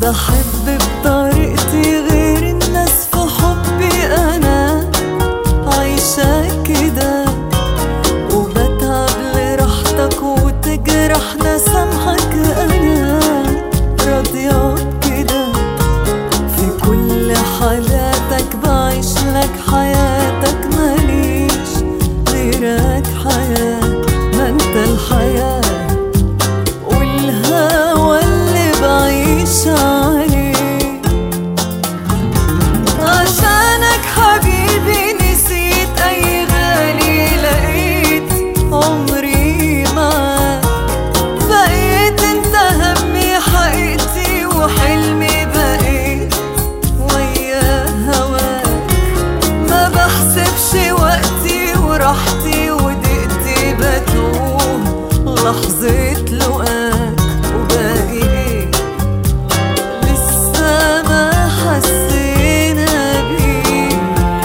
بحب بطريقتي غير الناس في حبي انا عايشة كده وبتعب لراحتك وتجرحنا سامحك انا راضية كده في كل حالاتك بعيش لك حياتك ماليش غيرك حياة ما انت الحياة والهوى اللي بعيش عليه عشانك حبيبي نسيت اي غالي لقيت عمري معاك بقيت انت همي حقيقتي وحلمي بقيت ويا هواك ما بحسبش وقتي وراحتي ودقتي بتوه لحظة لقاك وباقي ايه لسه ما حسينا بيه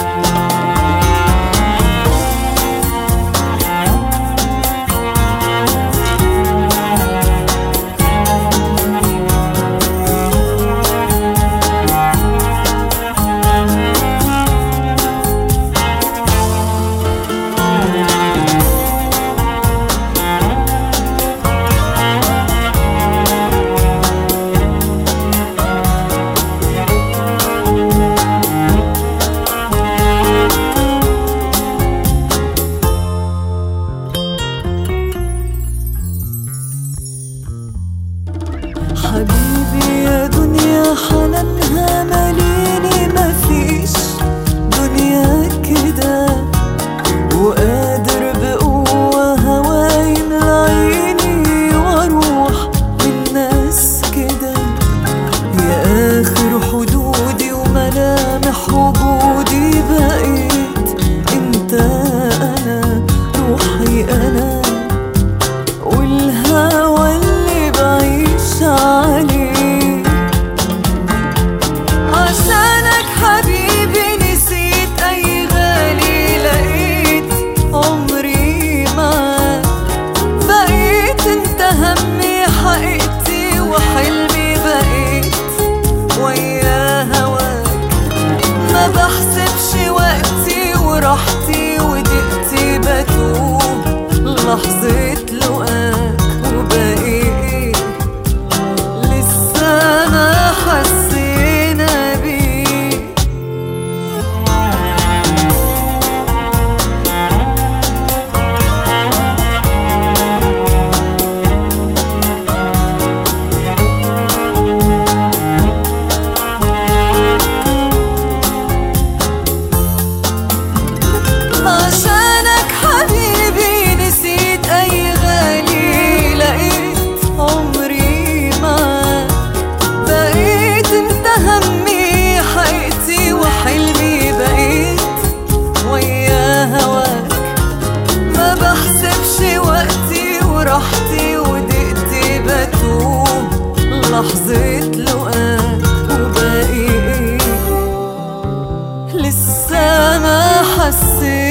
حبيبي يا دنيا حنانها ماليني مفيش دنيا كده وقادر بقوة هواي من عيني واروح من ناس كده يا اخر حدودي وملامح وجودي بقيت انت انا روحي انا والهوى اللي بعيش عليه عشانك حبيبي نسيت اي غالي لقيت عمري معاك بقيت انت همي حقيقتي وحلمي بقيت ويا هواك ما بحسبش وقتي وراحتي ودقتي بتوه لحظة لقاك وباقي ايه لسه ما حسينا بيه عشانك حبيبي نسيت اي غالي لقيت عمري معاك بقيت انت همي حقيقتي وحلمي بقيت ويا هواك ما بحسبش وقتي وراحتي ودقتي بتوه لحظة لقاك وباقي ايه لسه ما حسيت